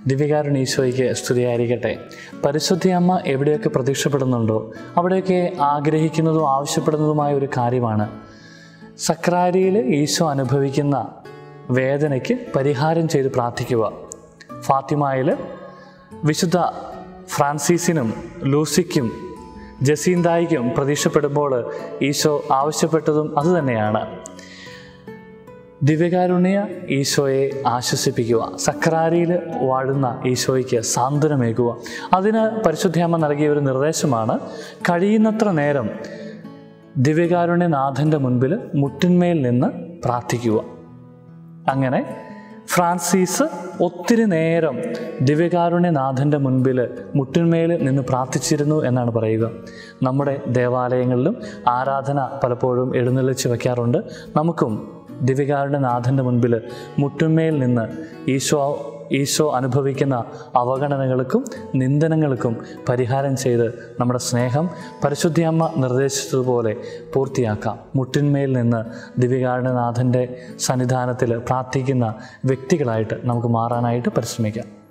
ദിവ്യകാരുണ്യ ഈശോയ്ക്ക് സ്തുതിയായിരിക്കട്ടെ പരിശുദ്ധി അമ്മ എവിടെയൊക്കെ പ്രത്യക്ഷപ്പെടുന്നുണ്ടോ അവിടെയൊക്കെ ആഗ്രഹിക്കുന്നതും ആവശ്യപ്പെടുന്നതുമായ ഒരു കാര്യമാണ് സക്രാരിയിൽ ഈശോ അനുഭവിക്കുന്ന വേദനയ്ക്ക് പരിഹാരം ചെയ്ത് പ്രാർത്ഥിക്കുക ഫാത്തിമായിൽ വിശുദ്ധ ഫ്രാൻസിസിനും ലൂസിക്കും ജസീന്തായിക്കും പ്രതീക്ഷപ്പെടുമ്പോൾ ഈശോ ആവശ്യപ്പെട്ടതും അതുതന്നെയാണ് ദിവ്യകാരുണ്യ ഈശോയെ ആശ്വസിപ്പിക്കുക സക്രാരിയിൽ വാഴുന്ന ഈശോയ്ക്ക് സാന്ത്വനമേകുക അതിന് പരിശുദ്ധിയമ്മ നൽകിയ ഒരു നിർദ്ദേശമാണ് കഴിയുന്നത്ര നേരം ദിവ്യകാരുണ്യനാഥൻ്റെ മുൻപിൽ മുട്ടിന്മേൽ നിന്ന് പ്രാർത്ഥിക്കുക അങ്ങനെ ഫ്രാൻസിസ് ഒത്തിരി നേരം ദിവ്യകാരുണ്യനാഥൻ്റെ മുൻപിൽ മുട്ടിന്മേൽ നിന്ന് പ്രാർത്ഥിച്ചിരുന്നു എന്നാണ് പറയുക നമ്മുടെ ദേവാലയങ്ങളിലും ആരാധന പലപ്പോഴും എഴുന്നള്ളിച്ച് വയ്ക്കാറുണ്ട് നമുക്കും ദിവ്യകാരുണ്യനാഥൻ്റെ മുൻപിൽ മുട്ടിന്മേൽ നിന്ന് ഈശോ ഈശോ അനുഭവിക്കുന്ന അവഗണനകൾക്കും നിന്ദനങ്ങൾക്കും പരിഹാരം ചെയ്ത് നമ്മുടെ സ്നേഹം പരിശുദ്ധിയമ്മ നിർദ്ദേശിച്ചതുപോലെ പൂർത്തിയാക്കാം മുട്ടിന്മേൽ നിന്ന് ദിവ്യകാരുണ്യനാഥൻ്റെ സന്നിധാനത്തിൽ പ്രാർത്ഥിക്കുന്ന വ്യക്തികളായിട്ട് നമുക്ക് മാറാനായിട്ട് പരിശ്രമിക്കാം